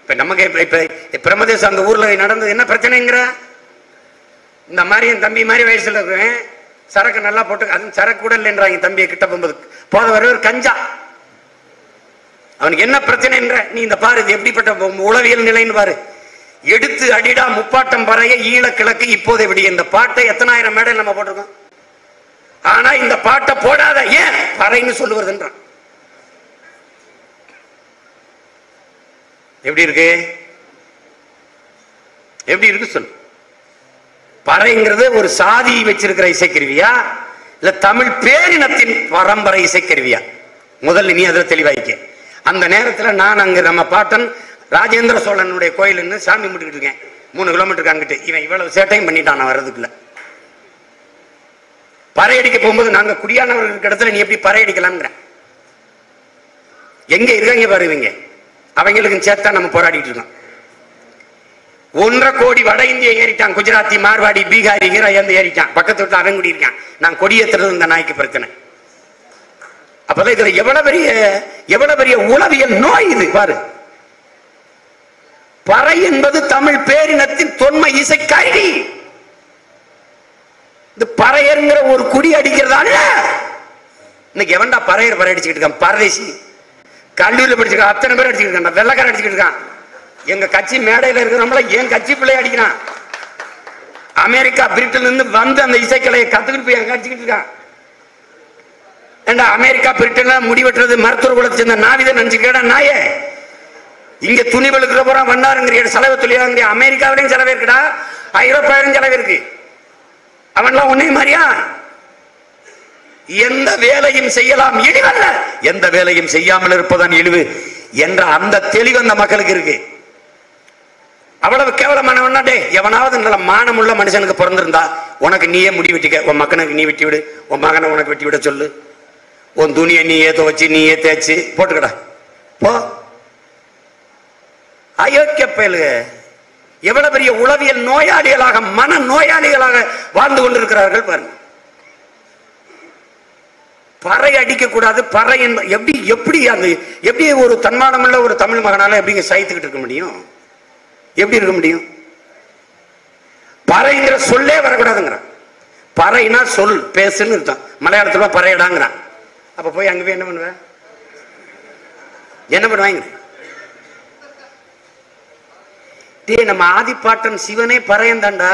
இப்ப நமக்கு இப்ப இப்ப பிரமதேசம் அந்த ஊர்ல நடந்தது என்ன பிரச்சனைங்கிற இந்த மாதிரி என் தம்பி மாதிரி வயசுல இருக்கிறேன் சரக்கு நல்லா போட்டு அது சரக்கு கூட இல்லைன்றாங்க தம்பியை கிட்ட போகும்போது போத வர ஒரு கஞ்சா அவனுக்கு என்ன பிரச்சனைன்ற நீ இந்த பாரு இது எப்படிப்பட்ட உ- உளவியல் நிலைன்னு பாரு எடுத்து அடிடா முப்பாட்டம் பறைய ஈழ கிழக்கு இப்போதை விடி இந்த பாட்டை எத்தனாயிரம் மேடை நம்ம போட்டிருக்கோம் ஆனா இந்த பாட்டை போடாத ஏன் பறைன்னு சொல்லுவதுன்றான் எப்படி இருக்கு எப்படி இருக்கு சொல்லு பறைங்கிறது ஒரு சாதி வச்சிருக்கிற இசைக்கருவியா இல்ல தமிழ் பேரினத்தின் பரம்பரை இசைக்கருவியா முதல்ல நீ அதுல தெளிவாய்க்க அந்த நேரத்துல நான் அங்க நம்ம பாட்டன் ராஜேந்திர சோழனுடைய கோயில்னு சாமி கும்பிட்டுக்கிட்டு இருக்கேன் மூணு கிலோமீட்டருக்கு அங்கிட்டு இவன் இவ்வளவு சேட்டையும் பண்ணிட்டான் நான் வர்றதுக்குள்ள பறை அடிக்க போகும்போது நாங்க குடியானவர்கள் இருக்கிற இடத்துல நீ எப்படி பறை அடிக்கலாம்ங்கிற எங்க இருக்காங்க பாரு இவங்க அவங்களுக்கும் சேர்த்தா நம்ம போராடிட்டு இருக்கோம் ஒன்றரை கோடி வட இந்திய ஏறிட்டான் குஜராத்தி மார்வாடி பீகாரி ஈராந்து ஏறிட்டான் பக்கத்து வீட்டுல அவன் குடி இருக்கான் நான் கொடியேற்றுறது இந்த நாய்க்கு பிரச்சனை அப்பதான் இதுல எவ்வளவு பெரிய எவ்வளவு பெரிய உளவியல் நோய் இது பாரு பறை என்பது தமிழ் பேரினத்தின் தொன்மை இசை கருவி இந்த பறையருங்கிற ஒரு குடி அடிக்கிறதா இல்ல இன்னைக்கு எவன்டா பறையர் பறை அடிச்சுக்கிட்டு இருக்கான் பரதேசி கல்லூரியில் படிச்சிருக்கான் அத்தனை பேர் அடிச்சுக்கிட்டு இருக்கான் வெள்ளக்காரன் அடிச்சுக்கிட்டு இருக்கான் எங்க கட்சி மேடையில இருக்கிறவங்கள என் கட்சி பிள்ளை அடிக்கிறான் அமெரிக்கா பிரிட்டில் இருந்து வந்து அந்த இசைக்கலையை கத்துக்கிட்டு போய் அங்க அடிச்சுக்கிட்டு இருக்கான் ஏண்டா அமெரிக்கா பிரிட்டன்ல முடிவெட்டுறது மருத்துவ குலத்தை சேர்ந்த நாவிதன் நினைச்சுக்கடா நாயே இங்க துணி வெளுக்கிற போறா வண்ணாருங்கிற செலவு தொழிலாங்கிற அமெரிக்காவிலையும் செலவு இருக்குடா ஐரோப்பாவிலும் செலவு இருக்கு அவன்லாம் உன்னை மாதிரியா எந்த வேலையும் செய்யலாம் இழிவல்ல எந்த வேலையும் செய்யாமல் இருப்பதான் இழிவு என்ற அந்த தெளிவு அந்த மக்களுக்கு இருக்கு அவ்வளவு கேவலமானவனா டே எவனாவது நல்ல மானமுள்ள மனுஷனுக்கு பிறந்திருந்தா உனக்கு நீயே முடி வெட்டிக்க உன் மக்கனுக்கு நீ வெட்டி விடு உன் மகனை உனக்கு வெட்டி விட சொல்லு உன் துணியை நீயே துவைச்சு நீயே தேய்ச்சு போட்டுக்கடா போ அயோக்கிய பயலுக எவ்வளவு பெரிய உளவியல் நோயாளிகளாக மன நோயாளிகளாக வாழ்ந்து கொண்டிருக்கிறார்கள் பாருங்க பறை அடிக்க கூடாது பறை என்ப- எப்படி எப்படி அந்த எப்படி ஒரு தன்மானமுள்ள ஒரு தமிழ் மகனால எப்படிங்க சகித்துக்கிட்டு இருக்க முடியும் எப்படி இருக்க முடியும் பறைங்கிற சொல்லே வரக்கூடாதுங்கிறான் பறைனா சொல் பேசுன்னு அர்த்தம் மலையாளத்துல பறையடாங்கிறான் அப்ப போய் அங்க போய் என்ன பண்ணுவ என்ன பண்ணுவாங்க டேய் நம்ம ஆதிப்பாட்டன் சிவனே பறையந்தாண்டா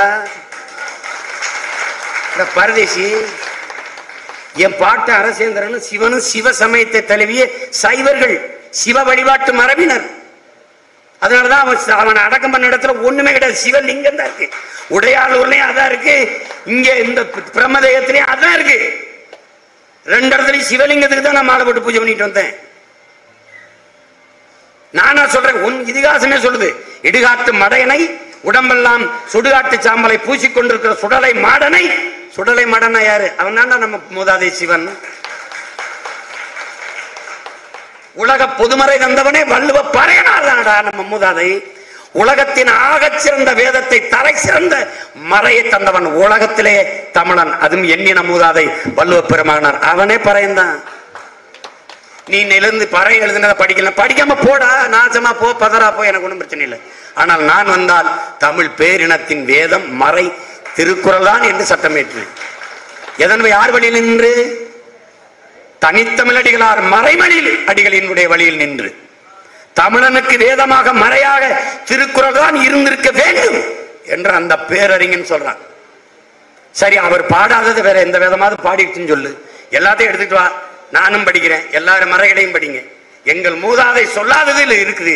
இந்த பரதேசி என் பாட்டு அரசேந்திரன் சிவனும் சிவ சமயத்தை தழுவிய சைவர்கள் சிவ வழிபாட்டு மரபினர் அதனாலதான் அவன் ச- அவனை அடக்கம் பண்ண இடத்துல ஒண்ணுமே கிடையாது சிவலிங்கம் தான் இருக்கு உடையாளூர்லயும் அதான் இருக்கு இங்க இந்த பி- பிரம்மதேயத்திலயும் அதான் இருக்கு ரெண்டு இடத்துலயும் சிவலிங்கத்துக்கு தான் நான் மாலை போட்டு பூஜை பண்ணிட்டு வந்தேன் நானா சொல்றேன் உன் இதிகாசமே சொல்லுது இடுகாட்டு மடையனை உடம்பெல்லாம் சுடுகாட்டு சாம்பலை பூசிக்கொண்டிருக்கிற சுடலை மாடனை சுடலை மாடனா யாரு அவன் தான்டா நம்ம மூதாதை சிவன் உலக பொதுமறை தந்தவனே வள்ளுவ பறையனார்தானடா நம்ம மூதாதை உலகத்தின் ஆகச் சிறந்த வேதத்தை தலை சிறந்த மறையை தந்தவன் உலகத்திலே தமிழன் அதுவும் எண்ணின மூதாதை வள்ளுவ பெருமகனார் அவனே பறையன்தான் நீ எழுந்து பறை எழுதுனதை படிக்கல படிக்காம போடா நாசமா போ பதறா போ எனக்கு ஒன்றும் பிரச்சனை இல்லை ஆனால் நான் வந்தால் தமிழ் பேரினத்தின் வேதம் மறை திருக்குறள் தான் என்று சட்டமேற்றேன் எதன் யார் வழியில் நின்று தனித்தமிழடிகளார் மறைமணில் அடிகளினுடைய வழியில் நின்று தமிழனுக்கு வேதமாக மறையாக திருக்குறள் தான் இருந்திருக்க வேண்டும் என்று அந்த பேரறிஞன் சொல்றான் சரி அவர் பாடாதது வேற எந்த வேதமாவது பாடிடுச்சுன்னு சொல்லு எல்லாத்தையும் எடுத்துட்டு வா நானும் படிக்கிறேன் எல்லாரும் மறைகளையும் படிங்க எங்கள் மூதாதை சொல்லாதது இதுல இருக்குது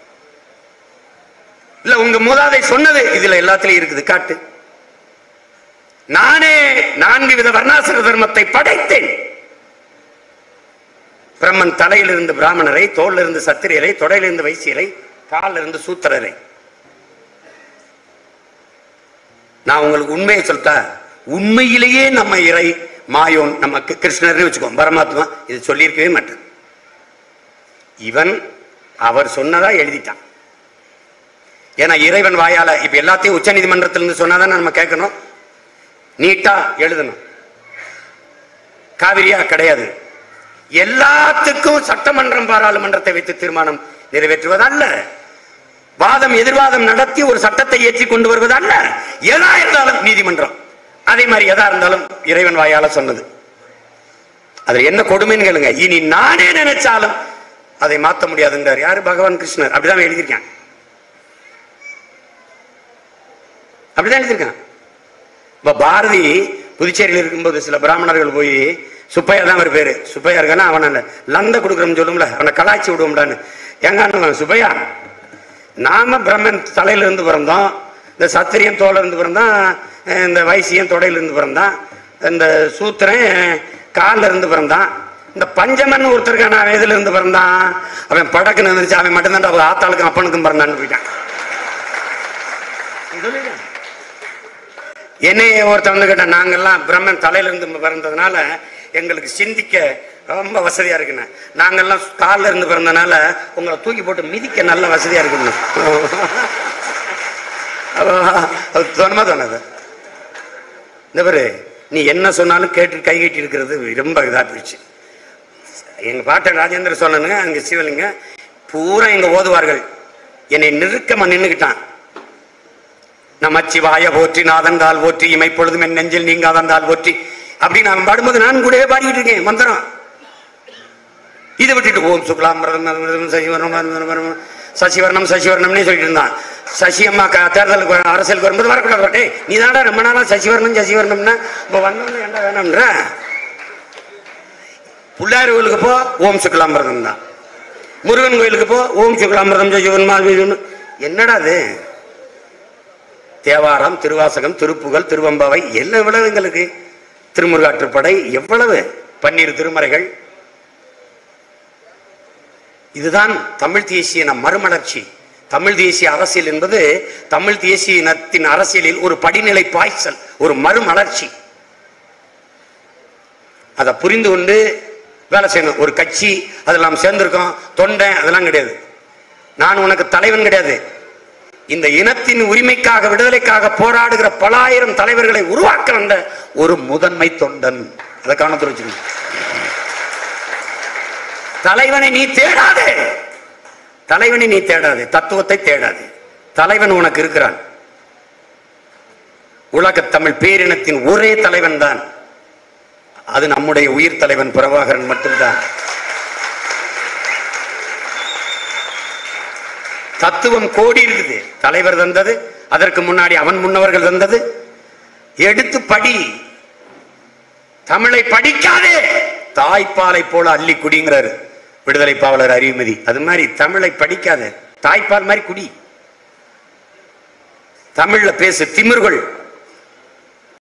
இல்ல உங்க மூதாதை சொன்னது இதுல எல்லாத்துலயும் இருக்குது காட்டு நானே நான்கு வித வர்ணாசிர தர்மத்தை படைத்தேன் பிரம்மன் தலையிலிருந்து பிராமணரை தோல்ல இருந்து சத்திரியரை தொடையிலிருந்து வைசியரை காலில் இருந்து சூத்திரரை நான் உங்களுக்கு உண்மையை சொல்லிட்டா உண்மையிலேயே நம்ம இறை மாயோன் நமக்கு கிருஷ்ணர்னு வச்சுக்கோ பரமாத்மா இது சொல்லியிருக்கவே மாட்டேன் இவன் அவர் சொன்னதா எழுதிட்டான் ஏன்னா இறைவன் வாயால இப்ப எல்லாத்தையும் உச்ச நீதிமன்றத்திலிருந்து சொன்னாதான் நம்ம கேட்கணும் நீட்டா எழுதணும் காவிரியா கிடையாது எல்லாத்துக்கும் சட்டமன்றம் பாராளுமன்றத்தை வைத்து தீர்மானம் நிறைவேற்றுவதல்ல வாதம் எதிர்வாதம் நடத்தி ஒரு சட்டத்தை ஏற்றி கொண்டு வருவது அல்ல எதா இருந்தாலும் நீதிமன்றம் அதே மாதிரி எதா இருந்தாலும் இறைவன் வாயால சொன்னது அதுல என்ன கொடுமைன்னு கேளுங்க இனி நானே நினைச்சாலும் அதை மாத்த முடியாதுன்றார் யாரு பகவான் கிருஷ்ணர் அப்படிதான் எழுதியிருக்கேன் அப்படிதான் எழுதியிருக்கான் இப்ப பாரதி புதுச்சேரியில் இருக்கும்போது சில பிராமணர்கள் போய் சுப்பையா தான் அவர் பேரு சுப்பையா இருக்கானா அவனை லந்த கொடுக்குறோம்னு சொல்லும்ல அவனை கலாய்ச்சி விடுவோம்டான்னு எங்க சுப்பையா நாம பிரம்மன் தலையில இருந்து பிறந்தோம் இந்த சத்திரியன் தோல இருந்து பிறந்தான் அஹ் இந்த வைசியன் தொடையில இருந்து பிறந்தான் இந்த சூத்திரன் கால்ல இருந்து பிறந்தான் இந்த பஞ்சமன் ஒருத்தருக்கான அவன் எதுல இருந்து பிறந்தான் அவன் படக்குன்னு இருந்துச்சு அவன் மட்டும்தான் அவர் ஆத்தாளுக்கும் அப்பனுக்கும் பிறந்தான்னு போயிட்டான் என்னைய ஒருத்தன் வந்து கேட்டான் நாங்கெல்லாம் பிரம்மன் தலையில இருந்து பிறந்ததுனால எங்களுக்கு சிந்திக்க ரொம்ப வசதியா இருக்குண்ணே நாங்கெல்லாம் கால்ல இருந்து பிறந்தனால உங்களை தூக்கி போட்டு மிதிக்க நல்ல வசதியா இருக்குண்ணே அது தோணுமா தோணாது இந்த பாரு நீ என்ன சொன்னாலும் கேட்டு கை கட்டி இருக்கிறது ரொம்ப இதா போயிடுச்சு எங்க பாட்டன் ராஜேந்திர சோழனுங்க அங்க சிவலிங்க பூரா எங்க ஓதுவார்கள் என்னை நெருக்கமா நின்னுக்கிட்டான் நமச்சிவாய போற்றி நாதந்தால் போற்றி இமைப்பொழுதும் என் நெஞ்சில் நீங்காதந்தால் போற்றி அப்படின்னு அவன் பாடும்போது நான் கூடவே பாடிக்கிட்டு இருக்கேன் மந்திரம் இதை விட்டுட்டு ஓம் சுக்லாம் வரதம் சசிவர்ணம் வரதம் சசிவர்ணம் சசிவர்ணம்னே சொல்லிட்டு இருந்தான் சசி அம்மா க- தேர்தலுக்கு வர- அரசியலுக்கு வரும்போது வரக்கூடாது டேய் நீ தான்டா ரொம்ப நாளா சசிவர்ணம் சசிவர்ணம்னா இப்போ வந்தோன்னு ஏன்டா வேணாம்ன்ற பிள்ளையார் கோயிலுக்கு போ ஓம் சுக்லாமிரதம் தான் முருகன் கோயிலுக்கு போ ஓம் சுக்லாமிரதம் சசிவர்ணம் என்னடா அது தேவாரம் திருவாசகம் திருப்புகழ் திருவம்பாவை எல்லாம் எவ்வளவு எங்களுக்கு திருமுருகாற்றுப்படை எவ்வளவு பன்னீர் திருமறைகள் இதுதான் தமிழ் தேசிய இன மறுமலர்ச்சி தமிழ் தேசிய அரசியல் என்பது தமிழ் தேசிய இனத்தின் அரசியலில் ஒரு படிநிலை பாய்ச்சல் ஒரு மறுமலர்ச்சி அதை புரிந்து கொண்டு வேலை செய்யணும் ஒரு கட்சி அதில் நாம் சேர்ந்திருக்கோம் தொண்டை அதெல்லாம் கிடையாது நான் உனக்கு தலைவன் கிடையாது இந்த இனத்தின் உரிமைக்காக விடுதலைக்காக போராடுகிற பல ஆயிரம் தலைவர்களை உருவாக்க வந்த ஒரு முதன்மை தொண்டன் அதை கவனத்தில் வச்சுக்கணும் தலைவனை நீ தேடாதே தலைவனை நீ தேடாதே தத்துவத்தை தேடாதே தலைவன் உனக்கு இருக்கிறான் உலக தமிழ் பேரினத்தின் ஒரே தலைவன் தான் அது நம்முடைய உயிர் தலைவன் பிரபாகரன் மட்டும்தான் தத்துவம் கோடி இருக்குது தலைவர் தந்தது அதற்கு முன்னாடி அவன் முன்னவர்கள் தந்தது எடுத்து படி தமிழை படிக்காதே தாய்ப்பாலை போல அள்ளி குடிங்கிறாரு விடுதலை பாவலர் அறிவுமதி அது மாதிரி தமிழை படிக்காத தாய்ப்பால் மாதிரி குடி தமிழ்ல பேசு திமிர்கள்